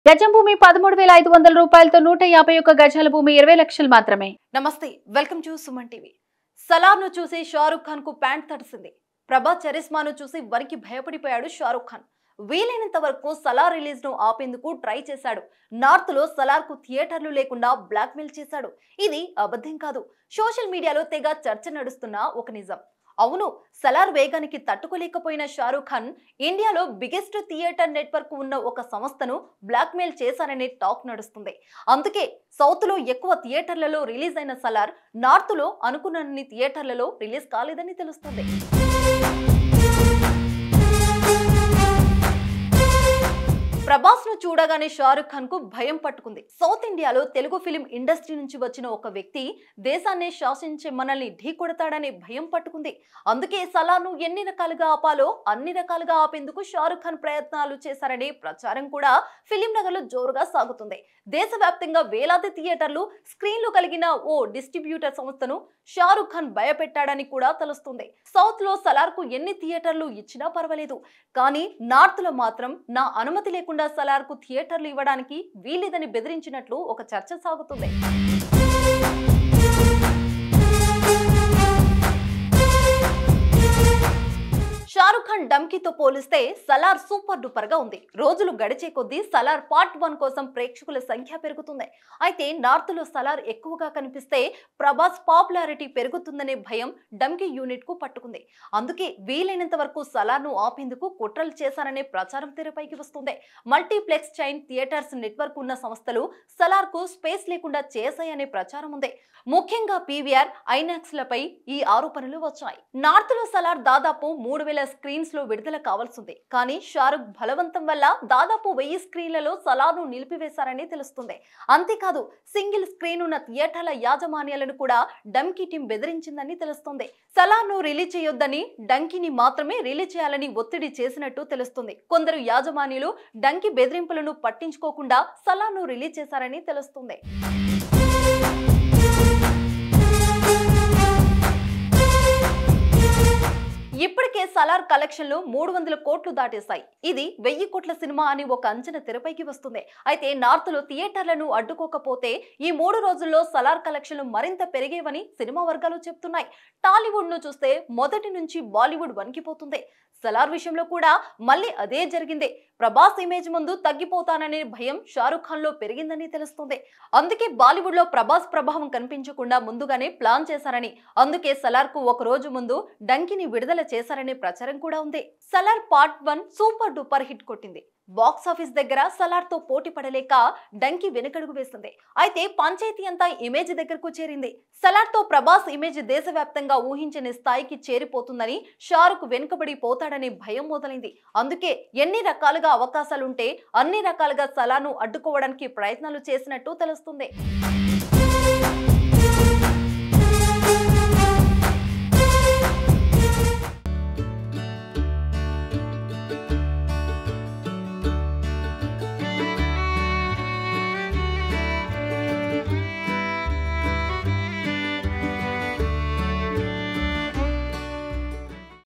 గజం భూమి పదమూడు వేల ఐదు వందల రూపాయలతో నూట యాభై ఒక్క గజాల భూమి ఇరవై లక్షలు మాత్రమే నమస్తే వెల్కమ్ టు సుమన్ టీవీ సలార్ను చూసి షారుఖ్ ఖాన్ కు ప్యాంట్ తడిసింది ప్రభాస్ చరిస్మాను చూసి వరికి భయపడిపోయాడు షారుఖ్ ఖాన్ వీలైనంత వరకు సలార్ రిలీజ్ ను ఆపేందుకు ట్రై చేశాడు నార్త్ లో సలార్ కు థియేటర్లు లేకుండా బ్లాక్మెయిల్ చేశాడు ఇది అబద్ధం కాదు సోషల్ మీడియాలో తెగ చర్చ నడుస్తున్న ఒక నిజం అవును సలార్ వేగానికి తట్టుకోలేకపోయిన షారూఖ్ ఖాన్ ఇండియాలో బిగ్గెస్ట్ థియేటర్ నెట్వర్క్ ఉన్న ఒక సంస్థను బ్లాక్మెయిల్ చేశారనే టాక్ నడుస్తుంది అందుకే సౌత్ లో ఎక్కువ థియేటర్లలో రిలీజ్ అయిన సలార్ నార్త్ లో అనుకున్నన్ని థియేటర్లలో రిలీజ్ కాలేదని తెలుస్తుంది ప్రభాస్ ను చూడగానే షారుఖ్ ఖాన్ కు భయం పట్టుకుంది సౌత్ ఇండియాలో తెలుగు ఫిలిం ఇండస్ట్రీ నుంచి వచ్చిన ఒక వ్యక్తి దేశాన్ని శాసించే మనల్ని ఢీకొడతాడనే భయం పట్టుకుంది అందుకే సలార్ను ఎన్ని రకాలుగా ఆపాలో అన్ని రకాలుగా ఆపేందుకు షారుఖ్ ఖాన్ ప్రయత్నాలు చేశారనే ప్రచారం కూడా ఫిలిం నగర్ లో జోరుగా సాగుతుంది దేశవ్యాప్తంగా వేలాది థియేటర్లు స్క్రీన్లు కలిగిన ఓ డిస్ట్రిబ్యూటర్ సంస్థను షారుఖ్ ఖాన్ భయపెట్టాడని కూడా తెలుస్తుంది సౌత్ లో సలార్ కు ఎన్ని థియేటర్లు ఇచ్చినా పర్వాలేదు కానీ నార్త్ లో మాత్రం నా అనుమతి లేకుండా సలార్ కు థియేటర్లు ఇవ్వడానికి వీలేదని బెదిరించినట్లు ఒక చర్చ సాగుతుంది షారుఖ్ ఖాన్ డంకీతో పోలిస్తే సలార్ సూపర్ డూపర్ గా ఉంది రోజులు గడిచే కొద్దీ సలార్ పార్ట్ వన్ కోసం ప్రేక్షకుల సంఖ్య పెరుగుతుంది అయితే నార్త్ లో సలార్ ఎక్కువగా కనిపిస్తే ప్రభాస్ పాపులారిటీ పెరుగుతుందనే భయం డంకీ యూనిట్ కు పట్టుకుంది అందుకే వీలైనంత వరకు సలార్ ను ఆపేందుకు కుట్రలు చేశారనే ప్రచారం తెరపైకి వస్తుంది మల్టీప్లెక్స్ చైన్ థియేటర్స్ నెట్వర్క్ ఉన్న సంస్థలు సలార్ కు స్పేస్ లేకుండా చేశాయనే ప్రచారం ఉంది ముఖ్యంగా పీవీఆర్ ఐనాక్స్ లపై ఈ ఆరోపణలు వచ్చాయి నార్త్ లో సలార్ దాదాపు మూడు వేల స్క్రీన్స్ లో విడుదల కావాల్సింది కానీ షారుఖ్ బలవంతం వల్ల దాదాపు వెయ్యి స్క్రీన్లలో సలార్ ను నిలిపివేశారని తెలుస్తుంది అంతేకాదు సింగిల్ స్క్రీన్ ఉన్న థియేటర్ల యాజమాన్యాలను కూడా డంకీ టీం బెదిరించిందని తెలుస్తుంది సలార్ ను రిలీజ్ చేయొద్దని డంకీని మాత్రమే రిలీజ్ చేయాలని ఒత్తిడి చేసినట్టు తెలుస్తుంది కొందరు యాజమాన్యులు డంకీ బెదిరింపులను పట్టించుకోకుండా సలార్ ను రిలీజ్ చేశారని తెలుస్తుంది ఇప్పటికే సలార్ కలెక్షన్లు మూడు వందల కోట్లు దాటేశాయి ఇది వెయ్యి కోట్ల సినిమా అని ఒక అంచనా తెరపైకి వస్తుంది అయితే నార్త్ లో థియేటర్లను అడ్డుకోకపోతే ఈ మూడు రోజుల్లో సలార్ కలెక్షన్లు మరింత పెరిగేవని సినిమా వర్గాలు చెప్తున్నాయి టాలీవుడ్ ను చూస్తే మొదటి నుంచి బాలీవుడ్ వణికిపోతుంది సలార్ విషయంలో కూడా మళ్ళీ అదే జరిగింది ప్రభాస్ ఇమేజ్ ముందు తగ్గిపోతాననే భయం షారుఖ్ ఖాన్ లో పెరిగిందని తెలుస్తుంది అందుకే బాలీవుడ్ లో ప్రభాస్ ప్రభావం కనిపించకుండా ముందుగానే ప్లాన్ చేశారని అందుకే సలార్ కు ఒక రోజు ముందు డంకిని విడుదల చేశారనే ప్రచారం కూడా ఉంది Salaar part one super duper hit కొట్టింది బాక్స్ ఆఫీస్ దగ్గర సలార్ తో పోటీ పడలేక డంకి వెనుకడుగు వేసింది అయితే పంచాయతీ అంతా ఇమేజ్ దగ్గరకు చేరింది సలార్ తో ప్రభాస్ ఇమేజ్ దేశవ్యాప్తంగా ఊహించని స్థాయికి చేరిపోతుందని షారుఖ్ వెనుకబడి పోతాడనే భయం మొదలైంది అందుకే ఎన్ని రకాలుగా అవకాశాలుంటే అన్ని రకాలుగా సలార్ను అడ్డుకోవడానికి ప్రయత్నాలు చేసినట్టు తెలుస్తుంది